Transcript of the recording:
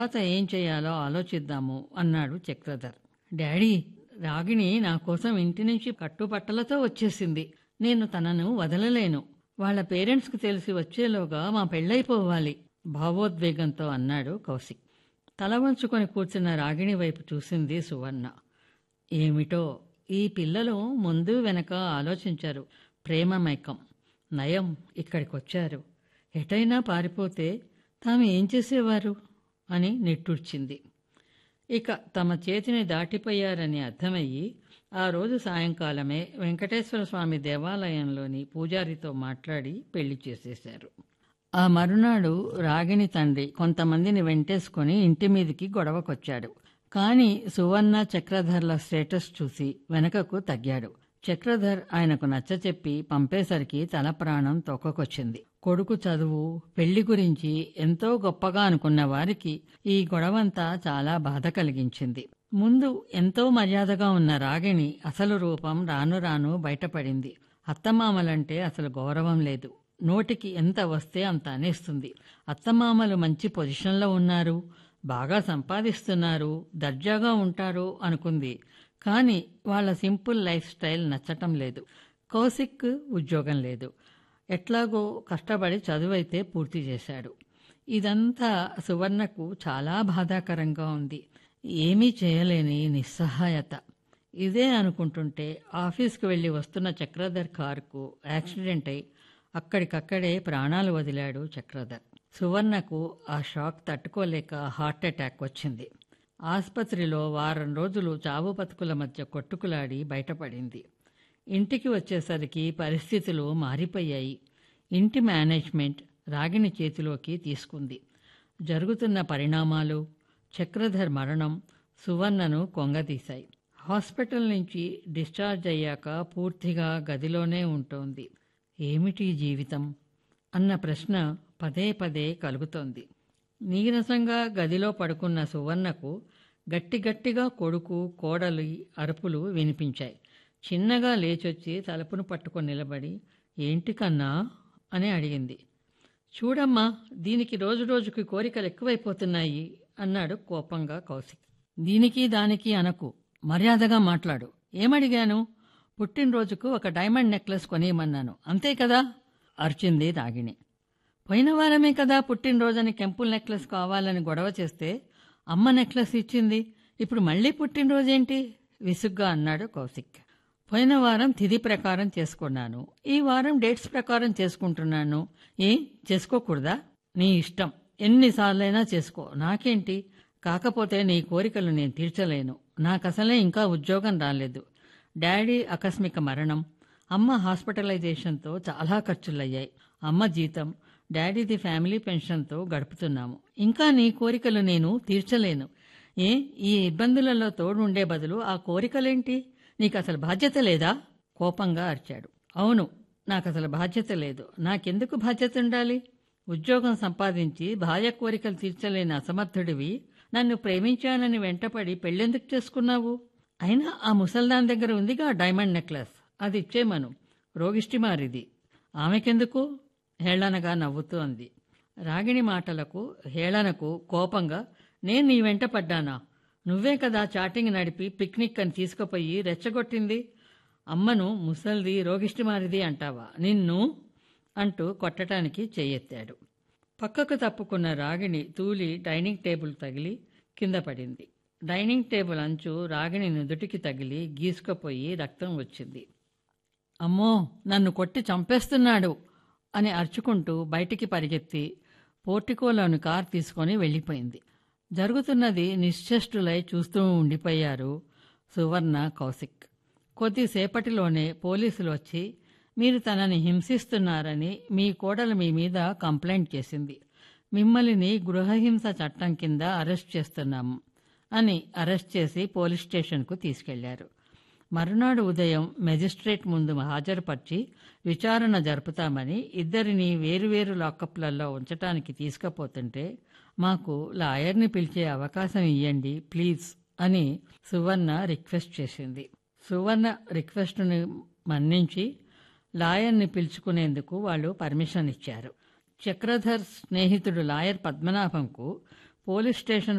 తర్వాత ఏం చేయాలో ఆలోచిద్దాము అన్నాడు చక్రధర్ డాడీ రాగిణి నా కోసం ఇంటి నుంచి కట్టుబట్టలతో వచ్చేసింది నేను తనను వదలలేను వాళ్ళ పేరెంట్స్కి తెలిసి వచ్చేలోగా మా పెళ్ళైపోవాలి భావోద్వేగంతో అన్నాడు కౌశిక్ తల వంచుకొని కూర్చున్న రాగిణి వైపు చూసింది సువర్ణ ఏమిటో ఈ పిల్లలు ముందు వెనక ఆలోచించారు ప్రేమమైకం నయం ఇక్కడికొచ్చారు ఎటైనా పారిపోతే తాము ఏం చేసేవారు అని నిట్టూర్చింది ఇక తమ చేతిని దాటిపోయారని అర్థమయ్యి ఆ రోజు సాయంకాలమే వెంకటేశ్వర స్వామి దేవాలయంలోని పూజారితో మాట్లాడి పెళ్లి చేసేశారు ఆ మరునాడు రాగిణి తండ్రి కొంతమందిని వెంటేసుకొని ఇంటి మీదికి గొడవకొచ్చాడు కాని సువర్ణ చక్రధర్ల స్టేటస్ చూసి వెనకకు తగ్గాడు చక్రధర్ ఆయనకు నచ్చచెప్పి పంపేసరికి తల ప్రాణం తొక్కకొచ్చింది కొడుకు చదువు పెళ్లి గురించి ఎంతో గొప్పగా అనుకున్న వారికి ఈ గొడవంతా చాలా బాధ కలిగించింది ముందు ఎంతో మర్యాదగా ఉన్న రాగిణి అసలు రూపం రాను రాను బయటపడింది అత్తమామలంటే అసలు గౌరవం లేదు నోటికి ఎంత వస్తే అంత అనేస్తుంది అత్తమామలు మంచి పొజిషన్లో ఉన్నారు బాగా సంపాదిస్తున్నారు దర్జాగా ఉంటారు అనుకుంది కానీ వాళ్ళ సింపుల్ లైఫ్ స్టైల్ నచ్చటం లేదు కౌశిక్ ఉద్యోగం లేదు ఎట్లాగో కష్టపడి చదువైతే పూర్తి చేశాడు ఇదంతా సువర్ణకు చాలా బాధాకరంగా ఉంది ఏమీ చేయలేని నిస్సహాయత ఇదే అనుకుంటుంటే ఆఫీస్కి వెళ్ళి వస్తున్న చక్రధర్ కారుకు యాక్సిడెంట్ అయి అక్కడికక్కడే ప్రాణాలు వదిలాడు చక్రధర్ సువర్ణకు ఆ షాక్ తట్టుకోలేక హార్ట్ అటాక్ వచ్చింది ఆసుపత్రిలో వారం రోజులు చావు బతుకుల మధ్య కొట్టుకులాడి బయటపడింది ఇంటికి వచ్చేసరికి పరిస్థితులు మారిపోయాయి ఇంటి మేనేజ్మెంట్ రాగిణి చేతిలోకి తీసుకుంది జరుగుతున్న పరిణామాలు చక్రధర్ మరణం సువర్ణను కొంగదీశాయి హాస్పిటల్ నుంచి డిశ్చార్జ్ అయ్యాక పూర్తిగా గదిలోనే ఉంటోంది ఏమిటి జీవితం అన్న ప్రశ్న పదే పదే కలుగుతోంది నీరసంగా గదిలో పడుకున్న సువర్ణకు గట్టి గట్టిగా కొడుకు కోడలి అరుపులు వినిపించాయి చిన్నగా లేచొచ్చి తలుపును పట్టుకొని నిలబడి ఏంటి కన్నా అని అడిగింది చూడమ్మా దీనికి రోజు రోజుకి కోరికలు ఎక్కువైపోతున్నాయి అన్నాడు కోపంగా కౌశిక్ దీనికి దానికి అనకు మర్యాదగా మాట్లాడు ఏమడిగాను పుట్టినరోజుకు ఒక డైమండ్ నెక్లెస్ కొనియమన్నాను అంతే కదా అర్చింది రాగిణి పోయిన వారమే కదా పుట్టినరోజని కెంపుల్ నెక్లెస్ కావాలని గొడవ చేస్తే అమ్మ నెక్లెస్ ఇచ్చింది ఇప్పుడు మళ్ళీ పుట్టినరోజేంటి విసుగ్గా అన్నాడు కౌశిక్ పోయిన వారం తిథి ప్రకారం చేసుకున్నాను ఈ వారం డేట్స్ ప్రకారం చేసుకుంటున్నాను ఏ చేసుకోకూడదా నీ ఇష్టం ఎన్నిసార్లైనా చేసుకో నాకేంటి కాకపోతే నీ కోరికలు నేను తీర్చలేను నాకసలే ఇంకా ఉద్యోగం రాలేదు డాడీ ఆకస్మిక మరణం అమ్మ హాస్పిటలైజేషన్తో చాలా ఖర్చులయ్యాయి అమ్మ జీతం డాడీది ఫ్యామిలీ పెన్షన్తో గడుపుతున్నాము ఇంకా నీ కోరికలు నేను తీర్చలేను ఏ ఈ ఇబ్బందులలో తోడుండే బదులు ఆ కోరికలేంటి నీకు అసలు బాధ్యత లేదా కోపంగా అరిచాడు అవును నాకు అసలు బాధ్యత లేదు నాకెందుకు బాధ్యత ఉండాలి ఉద్యోగం సంపాదించి భార్య కోరికలు తీర్చలేని అసమర్థుడివి నన్ను ప్రేమించానని వెంటపడి పెళ్ళెందుకు చేసుకున్నావు అయినా ఆ ముసల్దాన్ దగ్గర ఉందిగా డైమండ్ నెక్లెస్ అది ఇచ్చేమను రోగిష్టిమారిది ఆమెకెందుకు హేళనగా నవ్వుతూ అంది రాగిణి మాటలకు హేళనకు కోపంగా నేను నీ వెంట పడ్డానా నువ్వే కదా చాటింగ్ నడిపి పిక్నిక్ అని తీసుకుపోయి రెచ్చగొట్టింది అమ్మను ముసల్ది రోగిష్టిమారిది అంటావా నిన్ను అంటూ కొట్టడానికి చెయ్యెత్తాడు పక్కకు తప్పుకున్న రాగిణి తూలి డైనింగ్ టేబుల్ తగిలి కింద పడింది డైనింగ్ టేబుల్ అంచు రాగిణి నుదుటికి తగిలి గీసుకుపోయి రక్తం వచ్చింది అమ్మో నన్ను కొట్టి చంపేస్తున్నాడు అని అరుచుకుంటూ బయటికి పరిగెత్తి పోర్టికోలోని కార్ తీసుకొని వెళ్ళిపోయింది జరుగుతున్నది నిశ్చేష్టులై చూస్తూ ఉండిపోయారు సువర్ణ కౌశిక్ కొద్దిసేపటిలోనే పోలీసులు వచ్చి మీరు తనని హింసిస్తున్నారని మీ కోడలు మీ మీద కంప్లైంట్ చేసింది మిమ్మల్ని గృహహింస చట్టం కింద అరెస్ట్ చేస్తున్నాము అని అరెస్ట్ చేసి పోలీస్ స్టేషన్కు తీసుకెళ్లారు మరునాడు ఉదయం మెజిస్ట్రేట్ ముందు హాజరుపరిచి విచారణ జరుపుతామని ఇద్దరిని వేరువేరు లాకప్లలో ఉంచటానికి తీసుకుపోతుంటే మాకు లాయర్ని పిలిచే అవకాశం ఇవ్వండి ప్లీజ్ అని సువర్ణ రిక్వెస్ట్ చేసింది సువర్ణ రిక్వెస్ట్ను మన్నించి లాయర్ని పిలుచుకునేందుకు వాళ్ళు పర్మిషన్ ఇచ్చారు చక్రధర్ స్నేహితుడు లాయర్ పద్మనాభంకు పోలీస్ స్టేషన్